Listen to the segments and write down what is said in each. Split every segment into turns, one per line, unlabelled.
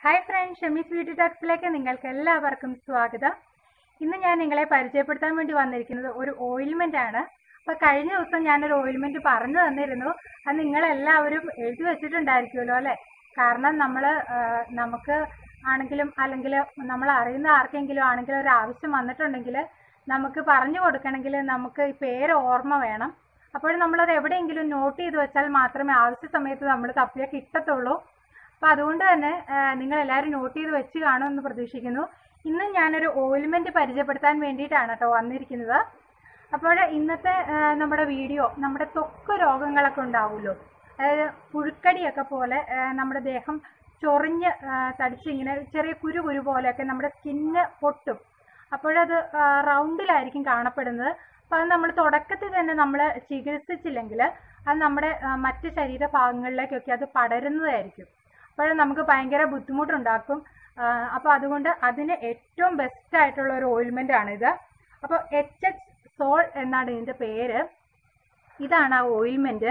hi friends Shemees beauty ടാക്സിലേക്ക് നിങ്ങൾക്ക് എല്ലാവർക്കും സ്വാഗതം ഇന്ന് ഞാൻ നിങ്ങളെ പരിചയപ്പെടുത്താൻ വേണ്ടി വന്നിരിക്കുന്നത് ഒരു ഓയിൽമെന്റ് ആണ് അപ്പൊ കഴിഞ്ഞ ദിവസം ഞാനൊരു ഓയിൽമെന്റ് പറഞ്ഞു തന്നിരുന്നു അത് നിങ്ങളെല്ലാവരും എഴുതി വെച്ചിട്ടുണ്ടായിരിക്കുമല്ലോ അല്ലെ കാരണം നമ്മൾ നമുക്ക് ആണെങ്കിലും അല്ലെങ്കിൽ നമ്മൾ അറിയുന്ന ആർക്കെങ്കിലും ആണെങ്കിലും ഒരു ആവശ്യം വന്നിട്ടുണ്ടെങ്കിൽ നമുക്ക് പറഞ്ഞു കൊടുക്കണമെങ്കിൽ നമുക്ക് ഈ പേര് ഓർമ്മ വേണം അപ്പോൾ നമ്മളത് എവിടെയെങ്കിലും നോട്ട് ചെയ്ത് വെച്ചാൽ മാത്രമേ ആവശ്യ സമയത്ത് നമ്മൾ തപ്പിയാൽ കിട്ടത്തുള്ളൂ അപ്പൊ അതുകൊണ്ട് തന്നെ നിങ്ങൾ എല്ലാവരും നോട്ട് ചെയ്ത് വെച്ച് കാണുമെന്ന് പ്രതീക്ഷിക്കുന്നു ഇന്ന് ഞാനൊരു ഓയിൽമെന്റ് പരിചയപ്പെടുത്താൻ വേണ്ടിയിട്ടാണ് കേട്ടോ വന്നിരിക്കുന്നത് അപ്പോൾ ഇന്നത്തെ ആ, നമ്മുടെ വീഡിയോ നമ്മുടെ ത്വക്ക് രോഗങ്ങളൊക്കെ ഉണ്ടാവുമല്ലോ അതായത് പുഴുക്കടിയൊക്കെ പോലെ ആ, നമ്മുടെ ദേഹം ചൊറിഞ്ഞ് ആ, തടിച്ചിങ്ങനെ ചെറിയ കുരു കുരു പോലെയൊക്കെ നമ്മുടെ സ്കിന്ന് പൊട്ടും അപ്പോഴത് ആ, റൗണ്ടിലായിരിക്കും കാണപ്പെടുന്നത് അപ്പോൾ അത് നമ്മൾ തുടക്കത്തിൽ തന്നെ നമ്മൾ ചികിത്സിച്ചില്ലെങ്കിൽ അത് നമ്മുടെ ആ, മറ്റ് ശരീരഭാഗങ്ങളിലേക്കൊക്കെ അത് പടരുന്നതായിരിക്കും അപ്പോൾ നമുക്ക് ഭയങ്കര ബുദ്ധിമുട്ടുണ്ടാക്കും അപ്പോൾ അതുകൊണ്ട് അതിന് ഏറ്റവും ബെസ്റ്റ് ആയിട്ടുള്ള ഒരു ഓയിൽമെന്റ് ആണിത് അപ്പോൾ എച്ച് എച്ച് സോൾ എന്നാണ് ഇതിന്റെ പേര് ഇതാണ് ആ ഓയിൽമെന്റ്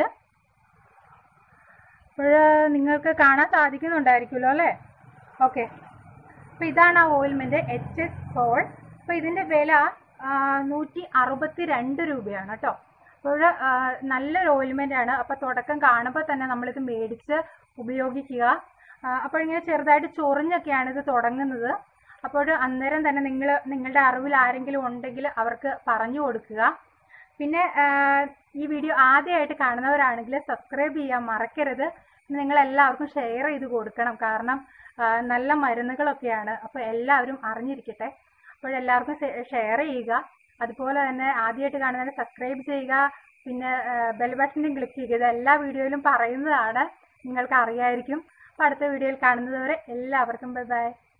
അപ്പോൾ നിങ്ങൾക്ക് കാണാൻ സാധിക്കുന്നുണ്ടായിരിക്കുമല്ലോ അല്ലേ ഓക്കെ അപ്പോൾ ഇതാണ് ആ ഓയിൽമെന്റ് എച്ച് എച്ച് സോൾ അപ്പോൾ ഇതിന്റെ വില നൂറ്റി അറുപത്തി രണ്ട് രൂപയാണ് കേട്ടോ അപ്പോൾ നല്ലൊരു ഓയിൽമെന്റ് ആണ് അപ്പോൾ തുടക്കം കാണുമ്പോൾ തന്നെ നമ്മളിത് മേടിച്ച് ഉപയോഗിക്കുക ആ, അപ്പോൾ ഇങ്ങനെ ചെറുതായിട്ട് ചൊറിഞ്ഞൊക്കെയാണ് ഇത് തുടങ്ങുന്നത് അപ്പോൾ അന്നേരം തന്നെ നിങ്ങൾ നിങ്ങളുടെ അറിവിൽ ആരെങ്കിലും ഉണ്ടെങ്കിൽ അവർക്ക് പറഞ്ഞു കൊടുക്കുക പിന്നെ ആ, ഈ വീഡിയോ ആദ്യമായിട്ട് കാണുന്നവരാണെങ്കിൽ സബ്സ്ക്രൈബ് ചെയ്യാൻ മറക്കരുത് നിങ്ങൾ എല്ലാവർക്കും ഷെയർ ചെയ്ത് കൊടുക്കണം കാരണം ആ, നല്ല മരുന്നുകളൊക്കെയാണ് അപ്പോൾ എല്ലാവരും അറിഞ്ഞിരിക്കട്ടെ അപ്പോൾ എല്ലാവർക്കും ഷെയർ ചെയ്യുക അതുപോലെ തന്നെ ആദ്യമായിട്ട് കാണുന്നവരെ സബ്സ്ക്രൈബ് ചെയ്യുക പിന്നെ ബെൽ ബട്ടണിൽ ക്ലിക്ക് ചെയ്യുക ഇത് എല്ലാ വീഡിയോയിലും പറയുന്നതാണ് നിങ്ങൾക്ക് അറിയായിരിക്കും അപ്പോൾ അടുത്ത വീഡിയോയിൽ കാണുന്നത് വരെ എല്ലാവർക്കും ബൈ ബൈ